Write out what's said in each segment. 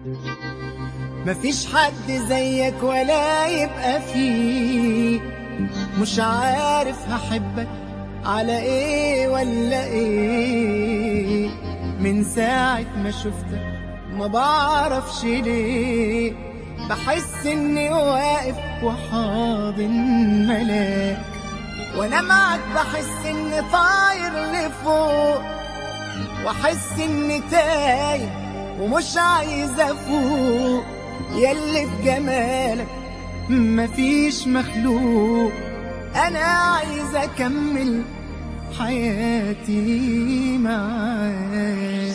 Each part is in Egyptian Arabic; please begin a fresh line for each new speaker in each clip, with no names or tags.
مفيش حد زيك ولا يبقى فيه مش عارف هحبك على ايه ولا ايه من ساعة ما شفتك ما بعرفش ليه بحس اني واقف وحاضن ملاك وانا معك بحس اني طاير لفوق واحس اني تايه ومش عايز افوق ياللي في جمالك مفيش مخلوق انا عايز اكمل حياتي معاك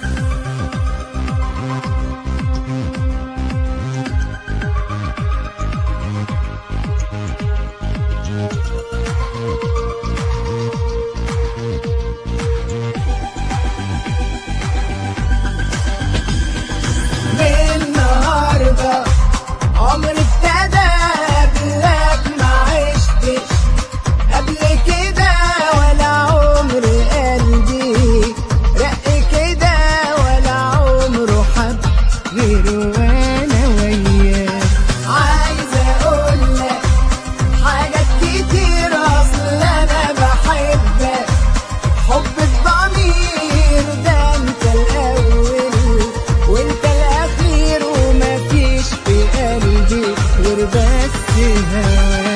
من النهارده عمري ابتدى قبلك ما عشتش قبل كده ولا عمري قلبي رق كده ولا عمره حب غير وانا وياك عايز اقول لك حاجات كتير اصل انا بحبك حب الضمير ده انت الاول وانت الاخير ومفيش في قلبي غير بس هواك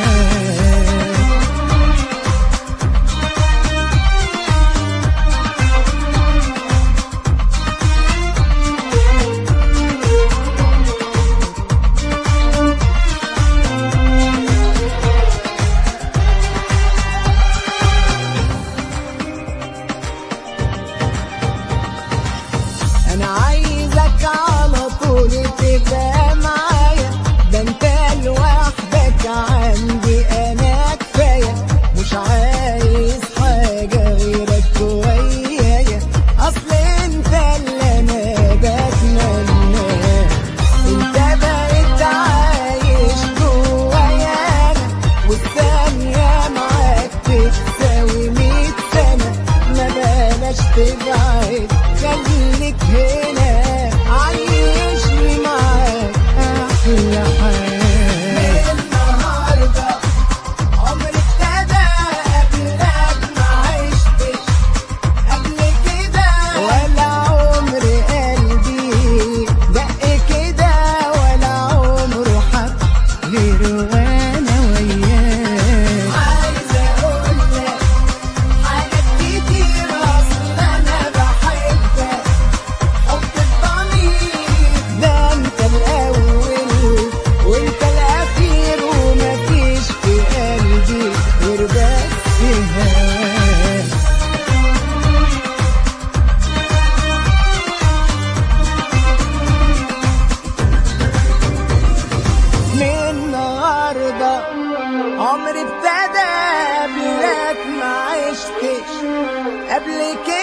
انا عايزك على طول تبقى معايا ده انت لوحدك عندي انا كفايه مش عايز حاجه غيرك ويايا اصل انت اللي انا بتمناه انت بقيت عايش جوايا انا والثانيه معاك تساوي مية سنه ما بلاش تبعد خليك هنا عايشني معاك احلى حياه النهارده عمري ابتدى قبلك ما عشتش قبل كده ولا عمري قلبي دق كده ولا عمره حب غير وانا وياك عايز اقول لك حاجات كتير اصل انا بحبك حب الضمير ده انت الاول وانت الاخير ومفيش في قلبي غير بس هواك من النهارده عمري ابتدى قبلك ما عشتش قبل كده